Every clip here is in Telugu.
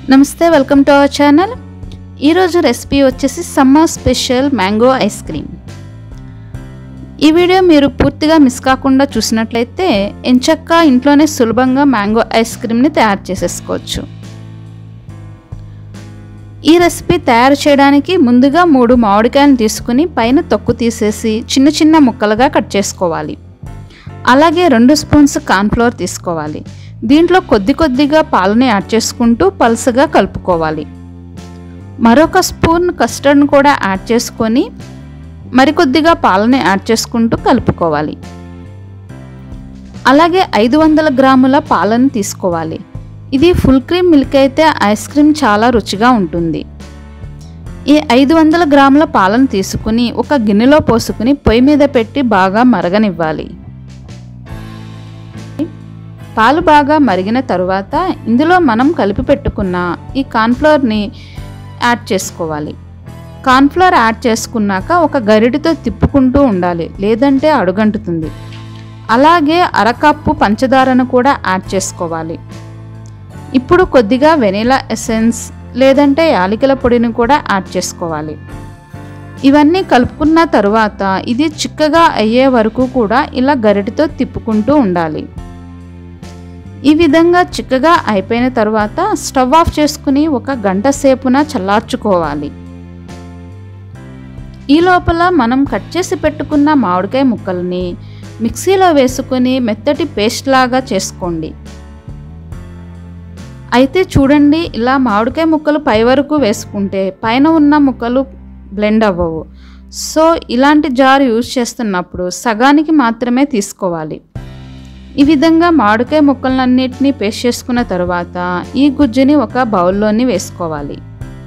నమస్తే వెల్కమ్ టు అవర్ ఛానల్ ఈరోజు రెసిపీ వచ్చేసి summer special mango ice cream ఈ వీడియో మీరు పూర్తిగా మిస్ కాకుండా చూసినట్లయితే ఎంచక్క ఇంట్లోనే సులభంగా మ్యాంగో ఐస్ క్రీమ్ని తయారు చేసేసుకోవచ్చు ఈ రెసిపీ తయారు చేయడానికి ముందుగా మూడు మామిడికాయలు తీసుకుని పైన తొక్కు తీసేసి చిన్న చిన్న ముక్కలుగా కట్ చేసుకోవాలి అలాగే రెండు స్పూన్స్ కార్న్ఫ్లవర్ తీసుకోవాలి దీంట్లో కొద్ది కొద్దిగా పాలని యాడ్ చేసుకుంటూ పలుసగా కలుపుకోవాలి మరొక స్పూన్ కస్టర్డ్ను కూడా యాడ్ చేసుకొని మరికొద్దిగా పాలని యాడ్ చేసుకుంటూ కలుపుకోవాలి అలాగే ఐదు వందల గ్రాముల పాలను తీసుకోవాలి ఇది ఫుల్ క్రీమ్ మిల్క్ అయితే ఐస్ క్రీమ్ చాలా రుచిగా ఉంటుంది ఈ ఐదు వందల గ్రాముల పాలను తీసుకుని ఒక గిన్నెలో పోసుకుని పొయ్యి మీద పెట్టి బాగా మరగనివ్వాలి పాలు బాగా మరిగిన తరువాత ఇందులో మనం కలిపి పెట్టుకున్న ఈ కార్న్ఫ్లవర్ని యాడ్ చేసుకోవాలి కార్న్ఫ్లవర్ యాడ్ చేసుకున్నాక ఒక గరిటితో తిప్పుకుంటూ ఉండాలి లేదంటే అడుగంటుతుంది అలాగే అరకప్పు పంచదారను కూడా యాడ్ చేసుకోవాలి ఇప్పుడు కొద్దిగా వెనీలా ఎసెన్స్ లేదంటే యాలకుల పొడిని కూడా యాడ్ చేసుకోవాలి ఇవన్నీ కలుపుకున్న తరువాత ఇది చిక్కగా అయ్యే వరకు కూడా ఇలా గరిటితో తిప్పుకుంటూ ఉండాలి ఈ విధంగా చిక్కగా అయిపోయిన తర్వాత స్టవ్ ఆఫ్ చేసుకుని ఒక గంట సేపున చల్లార్చుకోవాలి ఈ లోపల మనం కట్ చేసి పెట్టుకున్న మామిడికాయ ముక్కల్ని మిక్సీలో వేసుకుని మెత్తటి పేస్ట్ లాగా చేసుకోండి అయితే చూడండి ఇలా మామిడికాయ ముక్కలు పై వరకు వేసుకుంటే పైన ఉన్న ముక్కలు బ్లెండ్ అవ్వవు సో ఇలాంటి జార్ యూజ్ చేస్తున్నప్పుడు సగానికి మాత్రమే తీసుకోవాలి ఈ విధంగా మామిడికాయ ముక్కలన్నిటినీ పేస్ట్ చేసుకున్న తర్వాత ఈ గుజ్జుని ఒక బౌల్లోని వేసుకోవాలి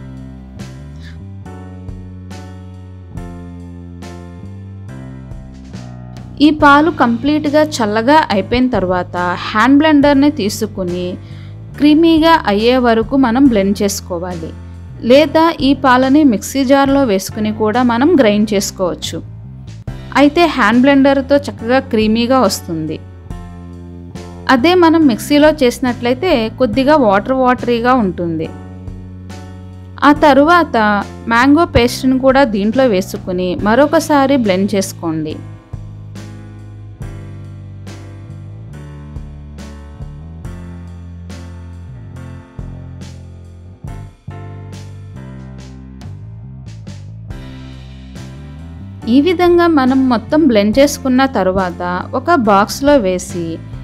ఈ పాలు కంప్లీట్గా చల్లగా అయిపోయిన తర్వాత హ్యాండ్ బ్లెండర్ని తీసుకుని క్రీమీగా అయ్యే వరకు మనం బ్లెండ్ చేసుకోవాలి లేదా ఈ పాలని మిక్సీ జార్లో వేసుకుని కూడా మనం గ్రైండ్ చేసుకోవచ్చు అయితే హ్యాండ్ బ్లెండర్తో చక్కగా క్రీమీగా వస్తుంది అదే మనం మిక్సీలో చేసినట్లయితే కొద్దిగా వాటర్ వాటరీగా ఉంటుంది ఆ తరువాత మ్యాంగో పేస్ట్ని కూడా దీంట్లో వేసుకుని మరొకసారి బ్లెండ్ చేసుకోండి ఈ విధంగా మనం మొత్తం బ్లెండ్ చేసుకున్న తర్వాత ఒక బాక్స్లో వేసి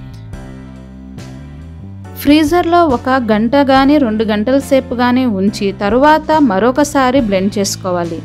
ఫ్రీజర్లో ఒక గంట కానీ రెండు గంటల సేపు కానీ ఉంచి తరువాత మరొకసారి బ్లెండ్ చేసుకోవాలి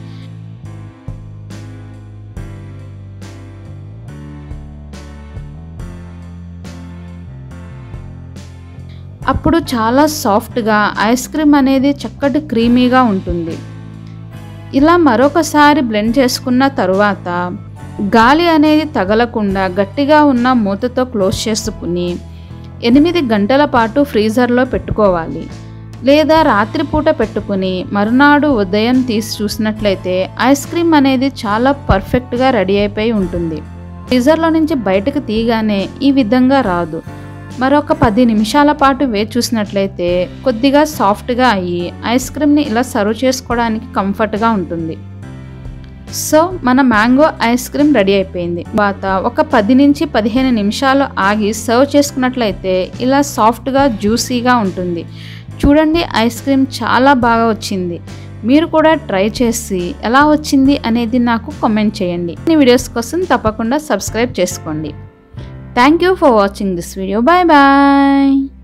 అప్పుడు చాలా సాఫ్ట్గా ఐస్ క్రీమ్ అనేది చక్కటి క్రీమీగా ఉంటుంది ఇలా మరొకసారి బ్లెండ్ చేసుకున్న తరువాత గాలి అనేది తగలకుండా గట్టిగా ఉన్న మూతతో క్లోజ్ చేసుకుని ఎనిమిది గంటల పాటు ఫ్రీజర్లో పెట్టుకోవాలి లేదా రాత్రిపూట పెట్టుకుని మరునాడు ఉదయం తీసి చూసినట్లయితే ఐస్ క్రీమ్ అనేది చాలా పర్ఫెక్ట్గా రెడీ అయిపోయి ఉంటుంది ఫ్రీజర్లో నుంచి బయటకు తీయగానే ఈ విధంగా రాదు మరొక పది నిమిషాల పాటు వేచి చూసినట్లయితే కొద్దిగా సాఫ్ట్గా అయ్యి ఐస్ క్రీమ్ని ఇలా సర్వ్ చేసుకోవడానికి కంఫర్ట్గా ఉంటుంది సో మన మ్యాంగో ఐస్ క్రీమ్ రెడీ అయిపోయింది తర్వాత ఒక పది నుంచి పదిహేను నిమిషాలు ఆగి సర్వ్ చేసుకున్నట్లయితే ఇలా సాఫ్ట్గా జ్యూసీగా ఉంటుంది చూడండి ఐస్ క్రీమ్ చాలా బాగా వచ్చింది మీరు కూడా ట్రై చేసి ఎలా వచ్చింది అనేది నాకు కామెంట్ చేయండి ఈ వీడియోస్ కోసం తప్పకుండా సబ్స్క్రైబ్ చేసుకోండి thank you for watching this video bye bye